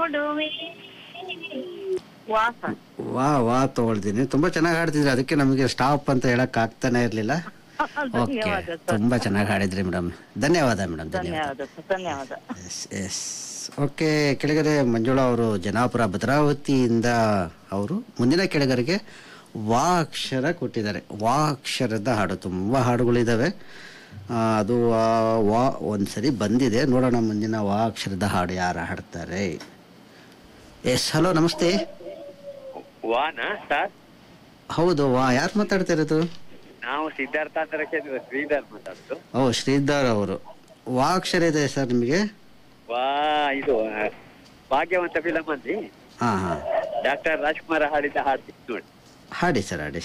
ಕೊಡುವೆ ವಾಸ ವಾ ವಾ ತಗೊಳ್ತೀನಿ ತುಂಬಾ ಚೆನ್ನಾಗಿ ಹಾಡ್ತಿದ್ರಿ ಅದಕ್ಕೆ ನಮಗೆ ಸ್ಟಾಪ್ ಅಂತ ಹೇಳಕ್ ಆಗ್ತಾನೆ ಇರ್ಲಿಲ್ಲ ಓಕೆ ಧನ್ಯವಾದ ಸರ್ ತುಂಬಾ ಚೆನ್ನಾಗಿ ಹಾಡಿದ್ರಿ ಮೇಡಮ್ ಧನ್ಯವಾದ ಮೇಡಮ್ ಧನ್ಯವಾದ ಧನ್ಯವಾದ ಸರ್ ಧನ್ಯವಾದ ಎಸ್ ಎಸ್ ಓಕೆ ಕೆಳಗಡೆ ಮಂಜುಳಾ ಅವರು ಜನಾಪುರ ಭದ್ರಾವತಿಯಿಂದ ಅವರು ಮುಂದಿನ ಕೆಳಗರಿಗೆ ವಾ ಅಕ್ಷರ ಕೊಟ್ಟಿದ್ದಾರೆ ವಾ ಅಕ್ಷರದ ಹಾಡು ತುಂಬ ಹಾಡುಗಳಿದ್ದಾವೆ ಆ, ಅದು ಆ, ವಾ ಒಂದ್ಸರಿ ಬಂದಿದೆ ನೋಡೋಣ ಮುಂದಿನ ವಾ ಅಕ್ಷರದ ಹಾಡು ಯಾರು ಹಾಡ್ತಾರೆ ಎಸ್ ಹಲೋ ನಮಸ್ತೆ ವಾನ ಸರ್ ಹೌದು ವಾ ಯಾರು ಮಾತಾಡ್ತಾ ಇರೋದು ನಾವು ಸಿದ್ಧಾರ್ಥ ಅಂತ ಕೇಳಿದ್ವಿ ಶ್ರೀಧರ್ ಮಾತಾಡುದು ಓ ಶ್ರೀಧರ್ ಅವರು ವಾ ಅಕ್ಷರ ಇದೆ ಸರ್ ನಿಮಗೆ ವಾ ಇದು ಆ, ಭಾಗ್ಯವಂತ ಫಿಲಂ ಅಲ್ಲಿ ಹಾಂ ಹಾಂ ಡಾಕ್ಟರ್ ರಾಜ್ಕುಮಾರ್ ಹಾಡಿದ ಹಾಡ್ತೀನಿ ನೋಡಿ ಹಾಡಿ ಸರ್ ಹಾಡಿ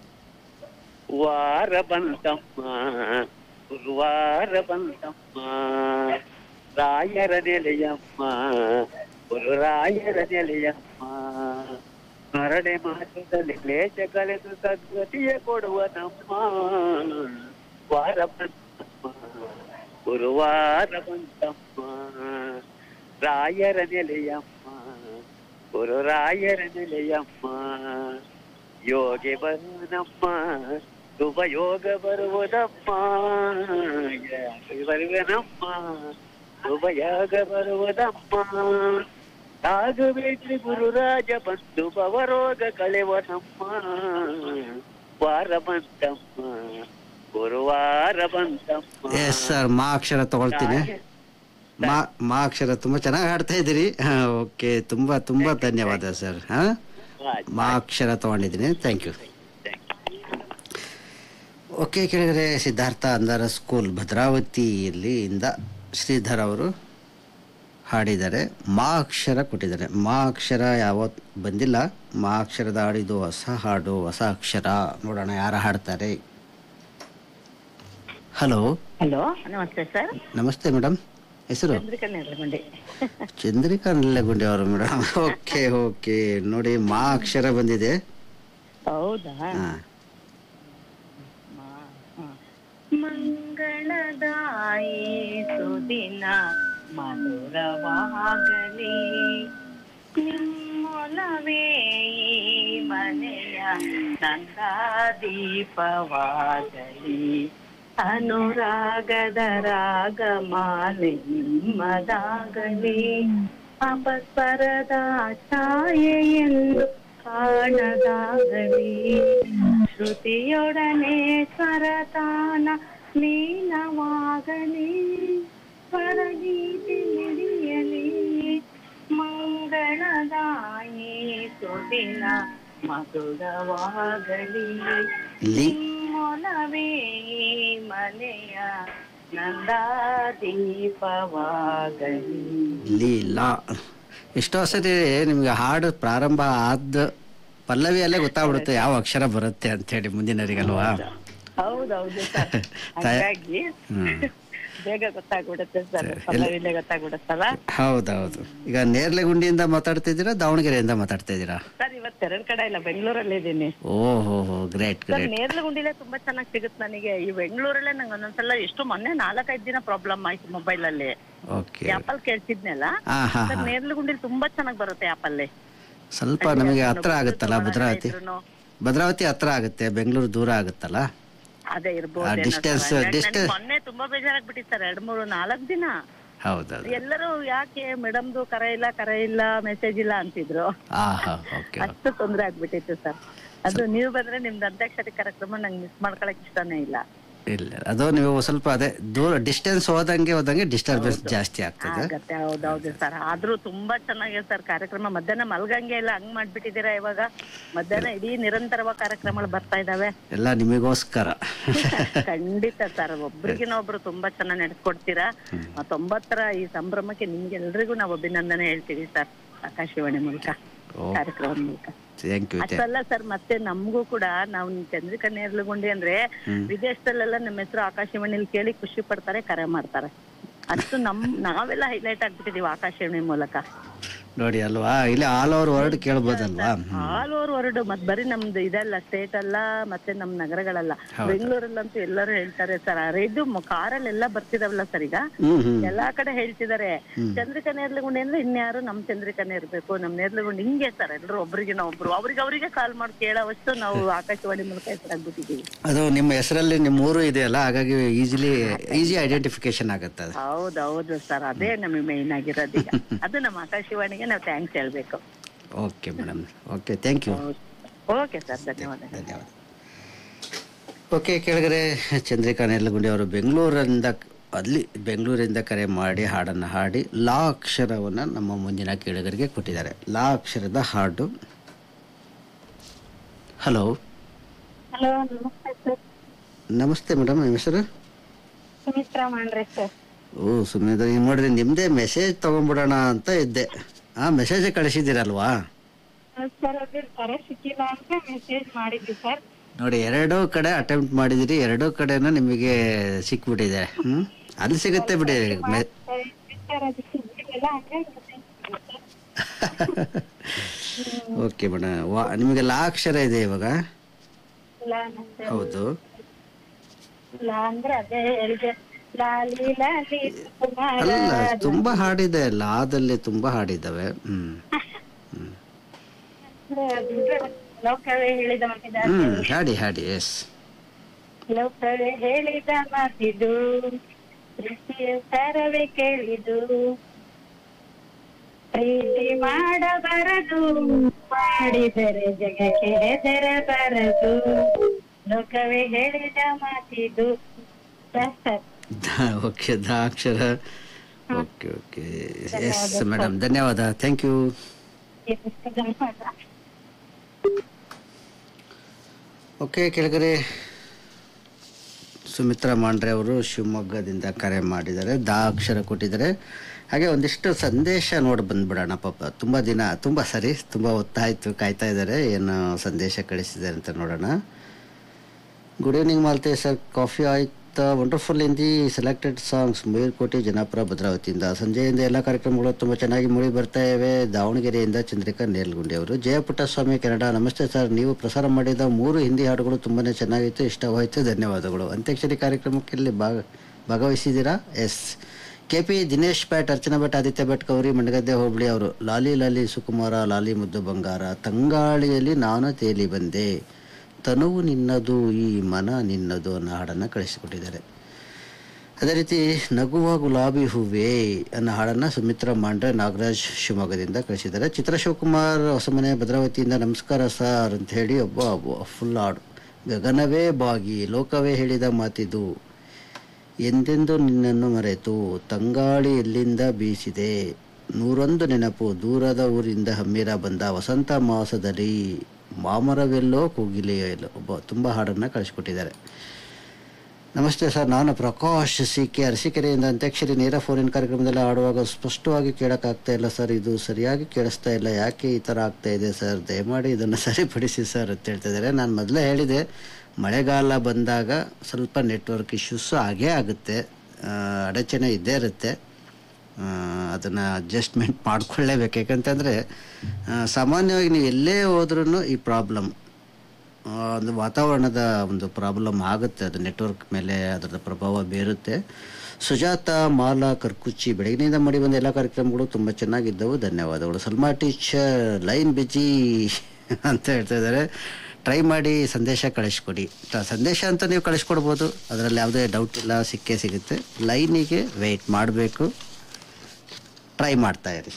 ವಾರ ಬಂತಮ್ಮ ಗುರುವಾರ ಬಂತಮ್ಮ ರಾಯರ ನೆಲೆಯಮ್ಮ ಗುರು ರಾಯರ ನೆಲೆಯಮ್ಮ ಮರಳೆ ಮಾಸದಲ್ಲಿ ಕ್ಲೇಶ ಕಳೆದು ಸದ್ಗತಿಯ ಕೊಡುವ ನಮ್ಮ ವಾರ ಬಂತಮ್ಮ ಗುರುವಾರ ಬಂತಮ್ಮ ರಾಯರ ನೆಲೆಯಮ್ಮ ಗುರು ರಾಯರ ನೆಲೆಯಮ್ಮ ಯೋಗಿ ಬರುವುದಮ್ಮ ಶುಭ ಯೋಗ ಬರುವುದಮ್ಮ ಯಾಕೆ ಬರುವನಮ್ಮ ಶುಭ ಯೋಗ ಬರುವುದಮ್ಮ ರಾಘವೇಂದ್ರ ಗುರುರಾಜ ಬಂದು ಭವರೋಗ ಕಳೆವನಮ್ಮ ವಾರ ಬಂತಮ್ಮ ಗುರುವಾರ ಬಂತಮ್ಮ ಎಸ್ ಸರ್ ಮಾ ಅಕ್ಷರ ತಗೊಳ್ತೀನಿ ಮಾ ಮಾ ಅಕ್ಷರ ತುಂಬಾ ಚೆನ್ನಾಗಿ ಹಾಡ್ತಾ ಇದ್ದೀರಿ ಓಕೆ ತುಂಬಾ ತುಂಬಾ ಧನ್ಯವಾದ ಸರ್ ಹಾ ಆಯ್ತು. ಮಾ ಅಕ್ಷರ ತಗೊಂಡಿದ್ದೀನಿ ಥ್ಯಾಂಕ್ ಯು ಓಕೆ ಕೇಳಿದರೆ ಸಿದ್ಧಾರ್ಥ ಅಂಧಾರ ಸ್ಕೂಲ್ ಭದ್ರಾವತಿಯಲ್ಲಿ ಇಂದ ಶ್ರೀಧರ್ ಅವರು ಹಾಡಿದ್ದಾರೆ ಮಾ ಅಕ್ಷರ ಕೊಟ್ಟಿದ್ದಾರೆ ಮಾ ಅಕ್ಷರ ಯಾವತ್ ಬಂದಿಲ್ಲ ಮಾ ಅಕ್ಷರದ ಹಾಡಿದು ಹೊಸ ಹಾಡು ಹೊಸ ಅಕ್ಷರ ನೋಡೋಣ ಯಾರು ಹಾಡ್ತಾರೆ ಹಲೋ ಹಲೋ ನಮಸ್ತೆ ಸರ್ ನಮಸ್ತೆ ಮೇಡಮ್ ಹೆಸರು ಚಂದ್ರಿಕಾ ನೇರಲಗುಂಡಿ ಚಂದ್ರಿಕಾ ನಲ್ಲಗುಂಡಿ ಅವರು ಮೇಡಮ್ ಓಕೆ ಓಕೆ ನೋಡಿ ಮಾ ಅಕ್ಷರ ಬಂದಿದೆ ಹೌದಾ ಹಾ ಮಂಗಳದಾಯಿ ಸುದಿನ ಮಧುರವಾಗಲಿ ನಿಮ್ಮೊಲವೇ ಈ ಮನೆಯ ನಂದ ದೀಪವಾಗಲಿ ಅನುರಾಗದ ರಾಗಮಾಲೆ ನಿಮ್ಮದಾಗಲಿ ಅಪಸ್ವರದ ಛಾಯೆ ಎಂದು ಕಾಣದಾಗಲಿ ಶ್ರುತಿಯೊಡನೆ ಸ್ವರತಾನ ಲೀನವಾಗಲಿ ಸ್ವರಗೀತೆ ಮಿಡಿಯಲಿ ಮಂಗಳದಾಯಿ ಸುದಿನ ಮಧುರವಾಗಲಿ ಲಿ ಮೊಲವೇ ಈ ಮನೆಯ ನಂದ ದೀಪವಾಗಲಿ ಲೀಲಾ ಎಷ್ಟೋ ಸರಿ ನಿಮ್ಗೆ ಹಾಡು ಪ್ರಾರಂಭ ಆದ ಪಲ್ಲವಿಯಲ್ಲೇ ಗೊತ್ತಾಗ್ಬಿಡುತ್ತೆ ಯಾವ ಅಕ್ಷರ ಬರುತ್ತೆ ಅಂತ ಹೇಳಿ ಮುಂದಿನವರಿಗಲ್ವಾ ಹೌದೌದು ಸರ್ ಹಾಗಾಗಿ ಹ್ಮ್ ಬೇಗ ಗೊತ್ತಾಗ್ಬಿಡುತ್ತೆ ಸರ್ ಪಲ್ಲವಿಲೇ ಗೊತ್ತಾಗ್ಬಿಡುತ್ತಲ್ಲ ಹೌದೌದು ಈಗ ನೇರ್ಲೆಗುಂಡಿಯಿಂದ ಮಾತಾಡ್ತಿದ್ದೀರಾ ದಾವಣಗೆರೆಯಿಂದ ಮಾತಾಡ್ತಾ ಇದ್ದೀರಾ ಸರ್ ಇವತ್ತು ಎರಡು ಕಡೆ ಇಲ್ಲ ಬೆಂಗಳೂರಲ್ಲಿ ಇದ್ದೀನಿ ಓಹೋ ಹೋ ಗ್ರೇಟ್ ಸರ್ ಗ್ರೇಟ್ ನೇರ್ಲಗುಂಡಿಲೇ ತುಂಬಾ ಚೆನ್ನಾಗಿ ಸಿಗುತ್ತೆ ನನಗೆ ಈ ಬೆಂಗಳೂರಲ್ಲೇ ನಂಗೆ ಒಂದೊಂದ್ಸಲ ಎಷ್ಟು ಮೊನ್ನೆ ನಾಲ್ಕೈದು ದಿನ ಪ್ರಾಬ್ಲಮ್ ಆಯ್ತು ಮೊಬೈಲ್ ಅಲ್ಲಿ ಓಕೆ ಆಪಲ್ ಕೇಳ್ತಿದ್ನಲ್ಲ ಹಾ ಹಾ ಸರ್ ಹಾ ನೇರ್ಲಗುಂಡಿಲಿ ತುಂಬಾ ಚೆನ್ನಾಗಿ ಬರುತ್ತೆ ಆಪಲ್ಲಿ ಸ್ವಲ್ಪ ನಮಗೆ ಹತ್ರ ಆಗುತ್ತಲ್ಲ ಭದ್ರಾವತಿ ಭದ್ರಾವತಿ ಹತ್ರ ಆಗುತ್ತೆ ಬೆಂಗಳೂರು ದೂರ ಆಗುತ್ತಲ್ಲ ಅದೇ ಆ, ಇರ್ಬೋದು distance- distance- ಮೊನ್ನೆ ತುಂಬಾ ಬೇಜಾರಾಗ್ಬಿಟ್ಟಿತ್ತು ಸರ್ ಎರಡ್ ಮೂರು ನಾಲ್ಕು ದಿನ ಹೌದೌದು ಎಲ್ಲರೂ ಯಾಕೆ ಮೇಡಮ್ದು ಕರೆ ಇಲ್ಲ ಕರೆ ಇಲ್ಲ ಮೆಸೇಜ್ ಇಲ್ಲ ಅಂತಿದ್ರು ಹಾ ಹಾ ಓಕೆ ಅಷ್ಟು ತೊಂದ್ರೆ ಆಗ್ಬಿಟ್ಟಿತ್ತು ಸರ್ ಅದು ನೀವು ಬಂದ್ರೆ ನಿಮ್ದು ಅಂತ್ಯಾಕ್ಷರಿ ಕಾರ್ಯಕ್ರಮ ನಂಗೆ ಮಿಸ್ ಮಾಡ್ಕೊಳಕ್ ಇಷ್ಟನೇ ಇಲ್ಲ ಇಲ್ಲ ಅದು ನೀವು ಸ್ವಲ್ಪ ಅದೇ ದೂರ ಡಿಸ್ಟೆನ್ಸ್ ಹೋದಂಗೆ ಹೋದಂಗೆ ಡಿಸ್ಟರ್ಬೆನ್ಸ್ ಜಾಸ್ತಿ ಆಗ್ತದೆ ಆಗತ್ತೆ ಹೌದೌದು ಸರ್ ಆದ್ರೂ ತುಂಬಾ ಚೆನ್ನಾಗಿದೆ ಸರ್ ಕಾರ್ಯಕ್ರಮ ಮಧ್ಯಾಹ್ನ ಮಲ್ಗಂಗೆ ಇಲ್ಲ ಹಂಗ್ ಮಾಡ್ಬಿಟ್ಟಿದ್ದೀರಾ ಇವಾಗ ಮಧ್ಯಾಹ್ನ ಇಡೀ ನಿರಂತರವಾಗಿ ಕಾರ್ಯಕ್ರಮಗಳು ಬರ್ತಾ ಇದಾವೆ ಎಲ್ಲ ನಿಮಗೋಸ್ಕರ ಖಂಡಿತ ಸರ್ ಒಬ್ರಿಗಿನ ಒಬ್ರು ತುಂಬಾ ಚೆನ್ನಾಗಿ ನಡೆಸ್ಕೊಡ್ತೀರಾ ತೊಂಬತ್ತರ ಈ ಸಂಭ್ರಮಕ್ಕೆ ನಿಮ್ಗೆಲ್ರಿಗೂ ನಾವು ಅಭಿನಂದನೆ ಹೇಳ್ತೀವಿ ಸರ್ ಆಕಾಶವಾಣಿ ಮೂಲಕ ಓ ಕಾರ್ಯಕ್ರಮದ ಮೂಲಕ ಥ್ಯಾಂಕ್ ಯು ಅಷ್ಟಲ್ಲ ಸರ್ ಮತ್ತೆ ನಮಗೂ ಕೂಡ ನಾವು ಚಂದ್ರಿಕಾ ನೇರ್ಲಗುಂಡಿ ಅಂದ್ರೆ ವಿದೇಶದಲ್ಲೆಲ್ಲ ನಮ್ಮ ಹೆಸರು ಆಕಾಶವಾಣಿಲಿ ಕೇಳಿ ಖುಷಿ ಪಡ್ತಾರೆ ಕರೆ ಮಾಡ್ತಾರೆ ಅಷ್ಟು ನಮ್ ನಾವೆಲ್ಲ ಹೈಲೈಟ್ ಆಗ್ಬಿಟ್ಟಿದೀವಿ ಆಕಾಶವಾಣಿ ಮೂಲಕ ನೋಡಿ ಅಲ್ವಾ ಇಲ್ಲಿ ಆಲ್ ಓವರ್ ವರ್ಲ್ಡ್ ಕೇಳ್ಬೋದಲ್ವಾ ಆಲ್ ಓವರ್ ವರ್ಲ್ಡ್ ಮತ್ ಬರೀ ನಮ್ದು ಇದಲ್ಲ ಸ್ಟೇಟ್ ಅಲ್ಲ ಮತ್ತೆ ನಮ್ ನಗರಗಳಲ್ಲ ಬೆಂಗಳೂರಲ್ಲಂತೂ ಎಲ್ಲರೂ ಹೇಳ್ತಾರೆ ಸರ್ ಇದು ಕಾರಲ್ಲೆಲ್ಲ ಬರ್ತಿದಾವಲ್ಲ ಸರ್ ಈಗ ಹ್ಮ್ ಹ್ಮ್ ಎಲ್ಲಾ ಕಡೆ ಹೇಳ್ತಿದ್ದಾರೆ ಚಂದ್ರಿಕಾ ನೇರ್ಲಗುಂಡಿ ಅಂದ್ರೆ ಇನ್ಯಾರು ನಮ್ ಚಂದ್ರಿಕಾನೇ ಇರ್ಬೇಕು ನಮ್ ನೇರ್ಲಗುಂಡಿ ಹಿಂಗೆ ಸರ್ ಎಲ್ರು ಒಬ್ರಿಗೆ ಒಬ್ರು ಅವ್ರಿಗೆ ಅವರಿಗೆ ಕಾಲ್ ಮಾಡಿ ಕೇಳೋವಷ್ಟು ನಾವು ಆಕಾಶವಾಣಿ ಮೂಲಕ ಹೆಸರಾಗ್ಬಿಟ್ಟಿದೀವಿ ಅದು ನಿಮ್ಮ ಹೆಸರಲ್ಲಿ ನಿಮ್ಮ ಊರು ಇದೆಯಲ್ಲ ಹಾಗಾಗಿ ಈಸಿಲಿ ಈಸಿ ಐಡೆಂಟಿಫಿಕೇಶನ್ ಆಗುತ್ತೆ ಅದು ಹೌದೌದು ಸರ್ ಅದೇ ನಮಗೆ ಮೇನ್ ಆಗಿರೋದು ಈಗ ಅದು ನಮ್ಮ ಆಕಾಶವಾಣಿಗೆ ನಾವು ಥ್ಯಾಂಕ್ಸ್ ಹೇಳ್ಬೇಕು okay madam okay thank you okay sir ಧನ್ಯವಾದ ಧನ್ಯವಾದ ಓಕೆ ಕೆಳಗಡೆ ಚಂದ್ರಿಕಾ ನೆಲ್ಲಗುಂಡಿ ಅವರು ಬೆಂಗಳೂರಿಂದ ಅಲ್ಲಿ ಬೆಂಗಳೂರಿಂದ ಕರೆ ಮಾಡಿ ಹಾಡನ್ನು ಹಾಡಿ ಲಾ ಅಕ್ಷರವನ್ನು ನಮ್ಮ ಮುಂದಿನ ಕೇಳುಗರಿಗೆ ಕೊಟ್ಟಿದ್ದಾರೆ ಲಾ ಅಕ್ಷರದ ಹಾಡು ಹಲೋ ಹಲೋ ನಮಸ್ತೆ ಸರ್ ನಮಸ್ತೆ ಮೇಡಮ್ ನಿಮ್ಮ ಹೆಸರು ಸುಮಿತ್ರಾ ಮಾಡ್ರೆ ಸರ್ ಓ ಸುಮ್ಮನೆ ನೋಡ್ರಿ ನಿಮ್ಮದೇ ಮೆಸೇಜ್ ತೊಗೊಂಬಿಡೋಣ ಅಂತ ಇದ್ದೆ ಹಾಂ ಮೆಸೇಜೇ ಕಳಿಸಿದ್ದೀರಲ್ವಾ ಸರ್ ಅದು ತರ ಸಿಕ್ಕಿಲ್ಲ ಅಂತ ಮೆಸೇಜ್ ಮಾಡಿದ್ವಿ ಸರ್ ನೋಡಿ ಎರಡೂ ಕಡೆ ಅಟೆಂಪ್ಟ್ ಮಾಡಿದಿರಿ ಎರಡೂ ಕಡೆನೂ ನಿಮಗೆ ಸಿಕ್ಬಿಟ್ಟಿದೆ ಹ್ಞೂ ಅಲ್ಲಿ ಸಿಗುತ್ತೆ ಬಿಡಿ ಮೆ ಸರ್ ಅದು ಸಿಕ್ಕಿಲ್ಲ ಅಂದ್ರೆ ಓಕೆ ಮೇಡಮ್ ವಾ ನಿಮಗೆ ಲಾ ಅಕ್ಷರ ಇದೆ ಇವಾಗ ಇಲ್ಲ ನಂದು ಹೌದು ಇಲ್ಲ ಅಂದ್ರೆ ಅದೇ ಹೇಳಿದೆ ಲಾಲಿ ಲಾಲಿ ಸುಕುಮಾರ ಅಲ್ಲ ತುಂಬಾ ಹಾಡಿದೆ ಲಾದಲ್ಲಿ ತುಂಬಾ ಹಾಡಿದ್ದಾವೆ ಹ್ಮ್ ಹ್ಮ್ ಅಂದ್ರೆ ಅದು ಲೋಕವೇ ಹೇಳಿದ ಮಾತಿದ ಹ್ಮ್ ಹಾಡಿ ಹಾಡಿ ಎಸ್ ಲೋಕವೇ ಹೇಳಿದ ಮಾತಿದು ಪ್ರೀತಿಯ ಸಾರವೇ ಕೇಳಿದು ಪ್ರೀತಿ ಮಾಡಬಾರದು ಮಾಡಿದರೆ ಜಗಕ್ಕೆ ಹೆದರಬಾರದು ಲೋಕವೇ ಹೇಳಿದ ಮಾತಿದು ಸರ್, ಸರ್. ಓಕೆ ದ ಅಕ್ಷರ ಓಕೆ ಓಕೆ ಎಸ್ ಮೇಡಮ್ ಧನ್ಯವಾದ ಥ್ಯಾಂಕ್ ಯು ಎಷ್ಟು ಧನ್ಯವಾದ ಓಕೆ ಕೆಳಗಡೆ ಸುಮಿತ್ರಾ ಮಾಂಡ್ರೆ ಅವರು ಶಿವಮೊಗ್ಗದಿಂದ ಕರೆ ಮಾಡಿದ್ದಾರೆ ದಾ ಅಕ್ಷರ ಕೊಟ್ಟಿದ್ದಾರೆ ಹಾಗೆ ಒಂದಿಷ್ಟು ಸಂದೇಶ ನೋಡಿ ಬಂದ್ಬಿಡೋಣ ಪಾಪ ತುಂಬ ದಿನ ತುಂಬ ಸರಿ ತುಂಬ ಹೊತ್ತಾಯಿತು ಕಾಯ್ತಾ ಇದ್ದಾರೆ ಏನು ಸಂದೇಶ ಕಳಿಸಿದ್ದಾರೆ ಅಂತ ನೋಡೋಣ good evening Malte sir coffee ಆಯ್ತಾ wonderful Hindi selected songs Melkote Janapura ಭದ್ರಾವತಿಯಿಂದ ಸಂಜೆಯಿಂದ ಎಲ್ಲ ಕಾರ್ಯಕ್ರಮಗಳು ತುಂಬ ಚೆನ್ನಾಗಿ ಮೂಡಿ ಬರ್ತಾ ಇವೆ ದಾವಣಗೆರೆಯಿಂದ ಚಂದ್ರಿಕಾ ನೇಲ್ಗುಂಡಿ ಅವರು ಜಯಪುಟ್ಟಸ್ವಾಮಿ ಕೆನಡಾ ನಮಸ್ತೆ ಸರ್ ನೀವು ಪ್ರಸಾರ ಮಾಡಿದ ಮೂರು ಹಿಂದಿ ಹಾಡುಗಳು ತುಂಬಾ ಚೆನ್ನಾಗಿತ್ತು ಇಷ್ಟವಾಯಿತು ಧನ್ಯವಾದಗಳು ಅಂತ್ಯಾಕ್ಷರಿ ಕಾರ್ಯಕ್ರಮಕ್ಕೆ ಇಲ್ಲಿ ಭಾಗ ಭಾಗವಹಿಸಿದ್ದೀರಾ S K P Dinesh Bhat Archana Bhat Aditya Bhat Gauri Mandagadde ಹೋಬಳಿ ಅವರು ಲಾಲಿ ಲಾಲಿ ಸುಕುಮಾರ ಲಾಲಿ ಮುದ್ದು ಬಂಗಾರ ತಂಗಾಳಿಯಲ್ಲಿ ನಾನು ತೇಲಿ ಬಂದೆ ತನುವು ನಿನ್ನದು ಈ ಮನ ನಿನ್ನದು ಅನ್ನೋ ಹಾಡನ್ನು ಕಳಿಸಿಕೊಟ್ಟಿದ್ದಾರೆ ಅದೇ ರೀತಿ ನಗುವ ಗುಲಾಬಿ ಹೂವೇ ಅನ್ನೋ ಹಾಡನ್ನು ಸುಮಿತ್ರಾ ಮಾಂಡ್ರೆ ನಾಗರಾಜ್ ಶಿವಮೊಗ್ಗದಿಂದ ಕಳಿಸಿದ್ದಾರೆ ಚಿತ್ರ ಶಿವಕುಮಾರ್ ಹೊಸಮನೆ ಭದ್ರಾವತಿಯಿಂದ ನಮಸ್ಕಾರ ಸರ್ ಅಂತ ಹೇಳಿ ಒಬ್ಬ ಒಬ್ಬ ಫುಲ್ ಹಾಡು ಗಗನವೇ ಬಾಗಿ ಲೋಕವೇ ಹೇಳಿದ ಮಾತಿದು ಎಂದೆಂದು ನಿನ್ನನ್ನು ಮರೆತು ತಂಗಾಳಿ ಎಲ್ಲಿಂದ ಬೀಸಿದೆ ನೂರೊಂದು ನೆನಪು ದೂರದ ಊರಿಂದ ಹಮ್ಮಿರ ಬಂದ ವಸಂತ ಮಾಸದಲ್ಲಿ ಮಾಮರವೆಲ್ಲೋ ಕೂಗಿಲೆಯಲ್ಲೋ ಒಬ್ಬ ತುಂಬ ಹಾಡನ್ನು ಕಳಿಸ್ಕೊಟ್ಟಿದ್ದಾರೆ ನಮಸ್ತೆ ಸರ್ ನಾನು ಪ್ರಕಾಶ್ ಸಿ ಕೆ ಅರಸೀಕೆರೆಯಿಂದ ಅಂತ್ಯಾಕ್ಷರಿ ನೇರ ಫೋನಿನ ಕಾರ್ಯಕ್ರಮದಲ್ಲಿ ಆಡುವಾಗ ಸ್ಪಷ್ಟವಾಗಿ ಕೇಳೋಕ್ಕಾಗ್ತಾ ಇಲ್ಲ ಸರ್ ಇದು ಸರಿಯಾಗಿ ಕೇಳಿಸ್ತಾ ಇಲ್ಲ ಯಾಕೆ ಈ ಥರ ಆಗ್ತಾ ಇದೆ ಸರ್ ದಯಮಾಡಿ ಇದನ್ನು ಸರಿಪಡಿಸಿ ಸರ್ ಅಂತ ಹೇಳ್ತಾ ಇದ್ದಾರೆ ನಾನು ಮೊದಲೇ ಹೇಳಿದೆ ಮಳೆಗಾಲ ಬಂದಾಗ ಸ್ವಲ್ಪ ನೆಟ್ವರ್ಕ್ ಇಶ್ಯೂಸ್ ಆಗೇ ಆಗುತ್ತೆ ಆ, ಅಡಚಣೆ ಇದ್ದೇ ಇರುತ್ತೆ ಅದನ್ನು ಅಡ್ಜಸ್ಟ್ಮೆಂಟ್ ಮಾಡ್ಕೊಳ್ಳೇಬೇಕು ಯಾಕಂತಂದರೆ ಸಾಮಾನ್ಯವಾಗಿ ನೀವು ಎಲ್ಲೇ ಹೋದ್ರೂ ಈ ಪ್ರಾಬ್ಲಮ್ ಒಂದು ವಾತಾವರಣದ ಒಂದು ಪ್ರಾಬ್ಲಮ್ ಆಗುತ್ತೆ ಅದು ನೆಟ್ವರ್ಕ್ ಮೇಲೆ ಅದರ ಪ್ರಭಾವ ಬೀರುತ್ತೆ ಸುಜಾತ ಮಾಲಾ ಕರ್ಕುಚ್ಚಿ ಬೆಳಗಿನಿಂದ ಮಾಡಿ ಬಂದ ಎಲ್ಲ ಕಾರ್ಯಕ್ರಮಗಳು ತುಂಬ ಚೆನ್ನಾಗಿದ್ದವು ಧನ್ಯವಾದಗಳು ಸಲ್ಮಾ ಟೀಚರ್ ಲೈನ್ ಬಿಜಿ ಅಂತ ಹೇಳ್ತಾ ಇದ್ದಾರೆ ಟ್ರೈ ಮಾಡಿ ಸಂದೇಶ ಕಳಿಸ್ಕೊಡಿ ಟ- ಸಂದೇಶ ಅಂತ ನೀವು ಕಳಿಸ್ಕೊಡ್ಬೋದು ಅದರಲ್ಲಿ ಯಾವುದೇ ಡೌಟ್ ಇಲ್ಲ ಸಿಕ್ಕೇ ಸಿಗುತ್ತೆ ಲೈನಿಗೆ ವೆಯ್ಟ್ ಮಾಡಬೇಕು ಟ್ರೈ ಮಾಡ್ತಾ ಇರಿ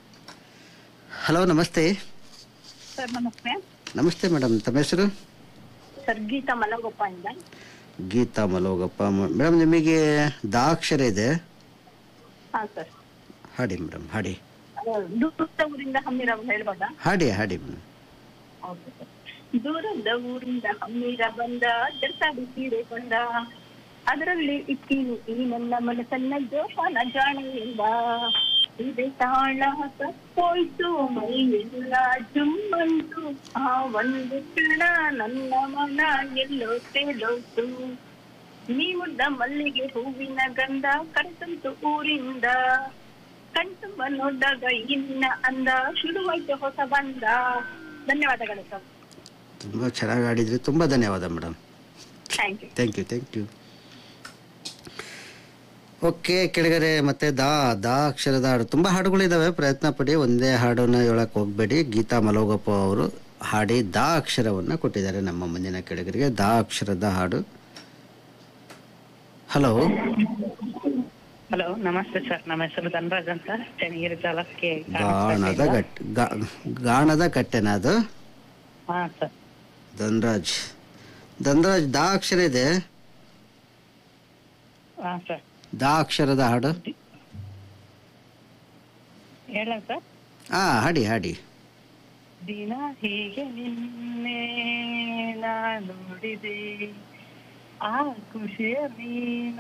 ಹಲೋ ನಮಸ್ತೆ ಸರ್ ನಮಸ್ತೆ ನಮಸ್ತೆ ಮೇಡಮ್ ತಮ್ಮ ಹೆಸರು ಸರ್ ಗೀತಾ ಮಲಗೊಪ್ಪ ಇಂದ ಗೀತಾ ಮಲೋಗಪ್ಪ ಮೇಡಮ್ ನಿಮಗೆ ದಾಕ್ಷರ ಇದೆ ಹಾ ಸರ್ ಹಾಡಿ ಮೇಡಮ್ ಹಾಡಿ ದೂರದ ಊರಿಂದ ಹಮ್ಮಿರ ಹೇಳ್ಬೋದಾ ಹಾಡಿ ಹಾಡಿ ಮೇಡಮ್ ಹೌದು ಸರ್ ದೂರದ ಊರಿಂದ ಹಮ್ಮಿರ ಬಂದ ಜರ್ಸಾಡಿ ಸೀರೆ ಕೊಂಡ ಅದರಲ್ಲಿ ಇಟ್ಟಿನು ಈ ನನ್ನ ಮನಸ್ಸನ್ನ ಜೋಪಾನ ಜಾಣೆಯಿಂದ ಇದೆ ತಾಳ ತಪ್ಪೋಯ್ತು ಮೈ ಎಲ್ಲ ಜುಮ್ಮಂತು ಆ ಒಂದು ಕ್ಷಣ ನನ್ನ ಮನ ಎಲ್ಲೋ ತೇಲೋಯ್ತು ನೀವುಡ್ಡ ಮಲ್ಲಿಗೆ ಹೂವಿನ ಗಂಧ ಕರೆತಂತು ಊರಿಂದ ಕಣ್ತುಂಬ ನೋಡ್ದಾಗ ಇನ್ನ ಅಂದ ಶುರುವಾಯ್ತು ಹೊಸ ಬಂದ ಧನ್ಯವಾದಗಳು ಸರ್ ತುಂಬ ಚೆನ್ನಾಗಿ ಆಡಿದ್ರಿ ತುಂಬ ಧನ್ಯವಾದ madam thank you thank you thank you okay ಕೆಳಗಡೆ ಮತ್ತೆ ದಾ ದಾ ಅಕ್ಷರದ ಹಾಡು ತುಂಬ ಹಾಡುಗಳಿದ್ದಾವೆ ಪ್ರಯತ್ನ ಪಡಿ ಒಂದೇ ಹಾಡನ್ನು ಹೇಳಕ್ಕೆ ಹೋಗಬೇಡಿ ಗೀತಾ ಮಲೋಗಪ್ಪ ಅವರು ಹಾಡಿ ದಾ ಅಕ್ಷರವನ್ನು ಕೊಟ್ಟಿದ್ದಾರೆ ನಮ್ಮ ಮುಂದಿನ ಕೆಳಗರಿಗೆ ದಾ ಅಕ್ಷರದ ಹಾಡು ಹಲೋ ಹಲೋ ನಮಸ್ತೆ ಸರ್ ನಮ್ಮ ಹೆಸರು ಧನರಾಜ್ ಅಂತ ಚನ್ನಗಿರಿ ತಾಲೂಕಿಗೆ ಗಾಣದ ಗಟ್ ಗಾ- ಗಾಣದ ಕಟ್ಟೆನ ಅದು ಹಾ ಸರ್ ಧನ್ರಾಜ್ ಧನ್ರಾಜ್ ದಾ ಅಕ್ಷರ ಇದೆ ಹಾ ಸರ್ ದಾ ಅಕ್ಷರದ ಹಾಡು ಹೇಳ ಸರ್ ಹಾ ಹಾಡಿ ಹಾಡಿ ದಿನ ಹೀಗೆ ನಿನ್ನೆ ನಾ ನೋಡಿದೆ ಆ ಖುಷಿಯ ನೀನ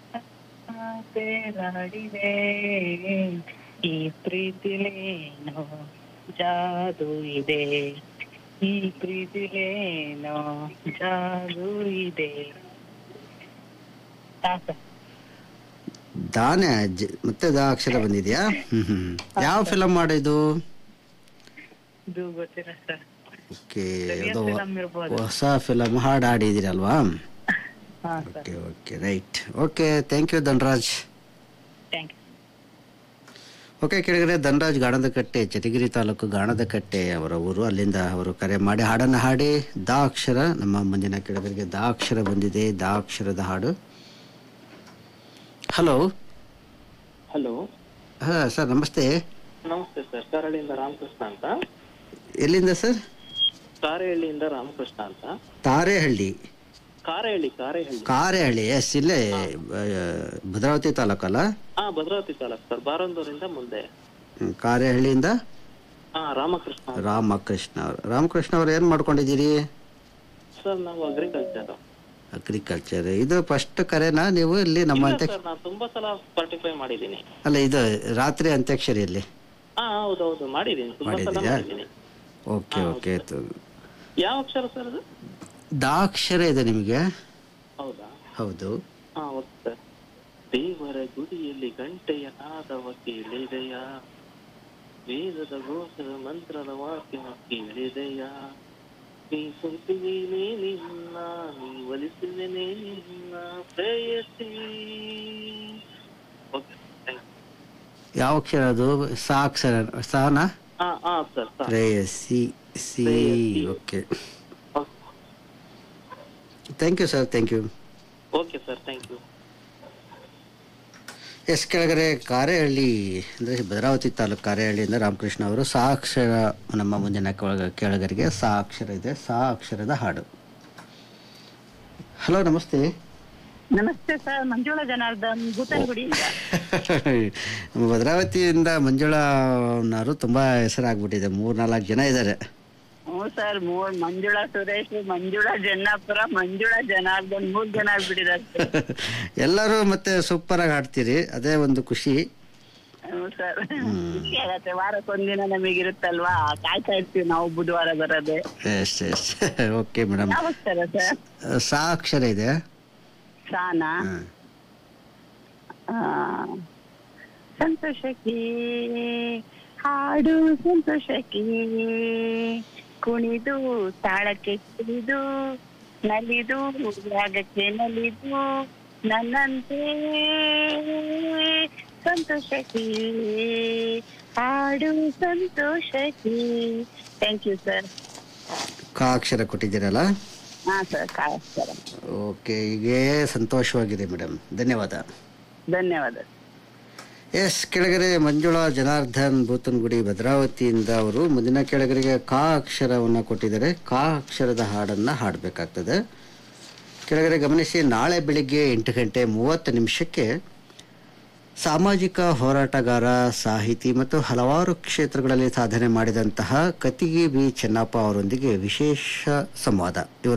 ತೇಲಾಡಿದೆ ಈ ಪ್ರೀತಿಲೇನೋ ಜಾದು ಇದೆ ಈ ಪ್ರೀತಿಲೇನೋ ಜಾದು ಇದೆ ಹಾ ಸರ್ ದಾನೆ ಜ- ಮತ್ತೆ ದಾ ಅಕ್ಷರ ಬಂದಿದ್ಯಾ ಹ್ಮ್ ಹ್ಮ್ ಯಾವ ಫಿಲಮ್ ಮಾಡಿದ್ದು ಇದು ಗೊತ್ತಿಲ್ಲ ಸರ್ ಓಕೆ Serious ಅದು film ಇರ್ಬೋದು. ಹೊಸ ಫಿಲಮ್ ಹಾಡು ಆಡಿದಿರಲ್ವಾ ಹಾ sir okay okay right okay thank you Dhanraj thank you okay ಕೆಳಗಡೆ ಧನರಾಜ್ ಗಾಣದಕಟ್ಟೆ ಚಟಗಿರಿ ತಾಲೂಕು ಗಾಣದಕಟ್ಟೆ ಅವರ ಊರು ಅಲ್ಲಿಂದ ಅವರು ಕರೆ ಮಾಡಿ ಹಾಡನ್ನು ಹಾಡಿ ದಾ ಅಕ್ಷರ ನಮ್ಮ ಮುಂದಿನ ಕೆಳಗರಿಗೆ ದಾ ಅಕ್ಷರ ಬಂದಿದೆ ದಾ ಅಕ್ಷರದ ಹಾಡು ಹಲೋ ಹಲೋ ಹಾಂ ಸರ್ ನಮಸ್ತೆ ನಮಸ್ತೆ ಸರ್ ಕಾರಹಳ್ಳಿಯಿಂದ ರಾಮಕೃಷ್ಣ ಅಂತ ಎಲ್ಲಿಂದ ಸರ್ ಕಾರೆಹಳ್ಳಿಯಿಂದ ರಾಮಕೃಷ್ಣ ಅಂತ ತಾರೇಹಳ್ಳಿ ಕಾರೆಹಳ್ಳಿ ಕಾರೆಹಳ್ಳಿ ಕಾರೇಹಳ್ಳಿ ಎಸ್ ಇಲ್ಲೇ ಆ, ಭದ್ರಾವತಿ ತಾಲೂಕಲ್ಲ ಹಾ ಭದ್ರಾವತಿ ತಾಲೂಕು ಸರ್ ಬಾರಂದೂರಿಂದ ಮುಂದೆ ಹ್ಮ್, ಕಾರೇಹಳ್ಳಿಯಿಂದ ಹಾ ರಾಮಕೃಷ್ಣ ರಾಮಕೃಷ್ಣ ಅವರು ರಾಮಕೃಷ್ಣ ಅವ್ರು ಏನು ಮಾಡ್ಕೊಂಡಿದ್ದೀರಿ ಸರ್ ನಾವು ಅಗ್ರಿಕಲ್ಚರ್ ಅಗ್ರಿಕಲ್ಚರ್ ಇದು ಫಸ್ಟ್ ಕರೆನಾ ನೀವು ಇಲ್ಲಿ ನಮ್ಮ ಇಲ್ಲ ಅಂತ್ಯ ಸರ್ ನಾನು ತುಂಬಾ ಸಲ ಪಾರ್ಟಿಫೈ ಮಾಡಿದ್ದೀನಿ ಅಲ್ಲ ಇದು ರಾತ್ರಿ ಅಂತ್ಯಾಕ್ಷರಿಯಲ್ಲಿ ಹಾ ಹೌದೌದು ಮಾಡಿದ್ದೀನಿ ತುಂಬಾ ಸಲ ಮಾಡಿದ್ದೀರಾ? ಮಾಡಿದ್ದೀನಿ ಓಕೆ ಓಕೆ ಯಾವ ಅಕ್ಷರ ಸರ್ ಅದು ದಾಕ್ಷರ ಇದೆ ನಿಮಗೆ ಹೌದಾ ಹೌದು ಹಾ ಓಕೆ ಸರ್ ದೇವರ ಗುಡಿಯಲ್ಲಿ ಗಂಟೆಯ ನಾದವ ಕೇಳಿದೆಯ ವೇದದ ಘೋಷದ ಮಂತ್ರದ ವಾಕ್ಯ ಕೇಳಿದೆಯ ನೀ ಸುಂಟಿನೇ ನಿನ್ನ ನೀ ಒಲಿಸುವೆನೇ ನಿನ್ನ ಪ್ರೇಯಸಿ ಓಕೆ ಥ್ಯಾಂಕ್ ಯು ಯಾವ ಅಕ್ಷರ ಅದು ಸಾ ಅಕ್ಷರ ಸಾನಾ ಹಾ ಹಾ ಸರ್ ಸರ್ ಪ್ರೇಯಸಿ ಸಿ ಪ್ರೇಯಸಿ. Okay thank you sir thank you okay sir thank you yes ಕೆಳಗಡೆ ಕಾರೇಹಳ್ಳಿ ಅಂದರೆ ಭದ್ರಾವತಿ ತಾಲೂಕು ಕಾರೇಹಳ್ಳಿಯಿಂದ ರಾಮಕೃಷ್ಣ ಅವರು ಸಾ ಅಕ್ಷರ ನಮ್ಮ ಮುಂದಿನ ಕೆಳಗ- ಕೆಳಗರಿಗೆ ಸಾ ಅಕ್ಷರ ಇದೆ ಸಾ ಅಕ್ಷರದ ಹಾಡು ಹಲೋ ನಮಸ್ತೆ ನಮಸ್ತೆ ಸರ್ ಮಂಜುಳಾ ಜನಾರ್ದನ್ ಭೂತನಗುಡಿಯಿಂದ ನಮ್ಮ ಭದ್ರಾವತಿಯಿಂದ ಮಂಜುಳಾ ಅನ್ನೋರು ತುಂಬ ಹೆಸರಾಗ್ಬಿಟ್ಟಿದೆ ಮೂರು ನಾಲ್ಕು ಜನ ಇದ್ದಾರೆ ಹ್ಞೂ ಸರ್ ಮೂರ್ ಮಂಜುಳಾ ಸುರೇಶ್ ಮಂಜುಳಾ ಜನ್ನಾಪುರ ಮಂಜುಳಾ ಜನಾರ್ದನ್ ಮೂರ್ ಜನ ಆಗ್ಬಿಟ್ಟಿದ್ದಾರೆ ಸರ್. ಎಲ್ಲರೂ ಮತ್ತೆ ಸೂಪರ್ ಆಗಿ ಹಾಡ್ತೀರಿ ಅದೇ ಒಂದು ಖುಷಿ ಹ್ಞೂ ಸರ್ ಖುಷಿ ಆಗತ್ತೆ ವಾರಕ್ಕೊಂದಿನ ನಮಗಿರುತ್ತಲ್ವಾ ಕಾಯ್ತಾ ಇರ್ತೀವಿ ನಾವು ಬುಧವಾರ ಬರೋದೆ ಎಸ್ ಎಸ್ ಓಕೆ ಮೇಡಮ್ ಯಾವ ಅಕ್ಷರ ಸರ್ ಸಾ ಅಕ್ಷರ ಇದೆ ಸಾನಾ ಹ್ಮ್. ಆ, ಸಂತೋಷಕ್ಕೆ ಹಾಡು ಸಂತೋಷಕ್ಕೆ ಕುಣಿದು ತಾಳಕ್ಕೆ ಕುಣಿದು ನಲಿದು ರಾಗಕ್ಕೆ ನಲಿದು ನನ್ನಂತೆ ಸಂತೋಷಕ್ಕೆ ಹಾಡು ಸಂತೋಷಕ್ಕೆ ಥ್ಯಾಂಕ್ ಯು ಸರ್ ಕಾ ಅಕ್ಷರ ಕೊಟ್ಟಿದ್ದೀರಲ್ಲ ಹಾ ಸರ್ ಸರ್ ಓಕೆ ಹೀಗೆ ಸಂತೋಷವಾಗಿದೆ ಮೇಡಮ್ ಧನ್ಯವಾದ ಧನ್ಯವಾದ ಎಸ್ ಕೆಳಗಡೆ ಮಂಜುಳಾ ಜನಾರ್ದನ್ ಬೂತನಗುಡಿ ಭದ್ರಾವತಿಯಿಂದ ಅವರು ಮುಂದಿನ ಕೆಳಗರಿಗೆ ಕಾ ಅಕ್ಷರವನ್ನು ಕೊಟ್ಟಿದ್ದಾರೆ ಕಾ ಅಕ್ಷರದ ಹಾಡನ್ನು ಹಾಡಬೇಕಾಗ್ತದೆ ಕೆಳಗಡೆ ಗಮನಿಸಿ ನಾಳೆ ಬೆಳಿಗ್ಗೆ ಎಂಟು ಗಂಟೆ ಮೂವತ್ತು ನಿಮಿಷಕ್ಕೆ ಸಾಮಾಜಿಕ ಹೋರಾಟಗಾರ ಸಾಹಿತಿ ಮತ್ತು ಹಲವಾರು ಕ್ಷೇತ್ರಗಳಲ್ಲಿ ಸಾಧನೆ ಮಾಡಿದಂತಹ ಕತಿಗಿ ಬಿ ಚೆನ್ನಪ್ಪ ಅವರೊಂದಿಗೆ ವಿಶೇಷ ಸಂವಾದ ಇವರು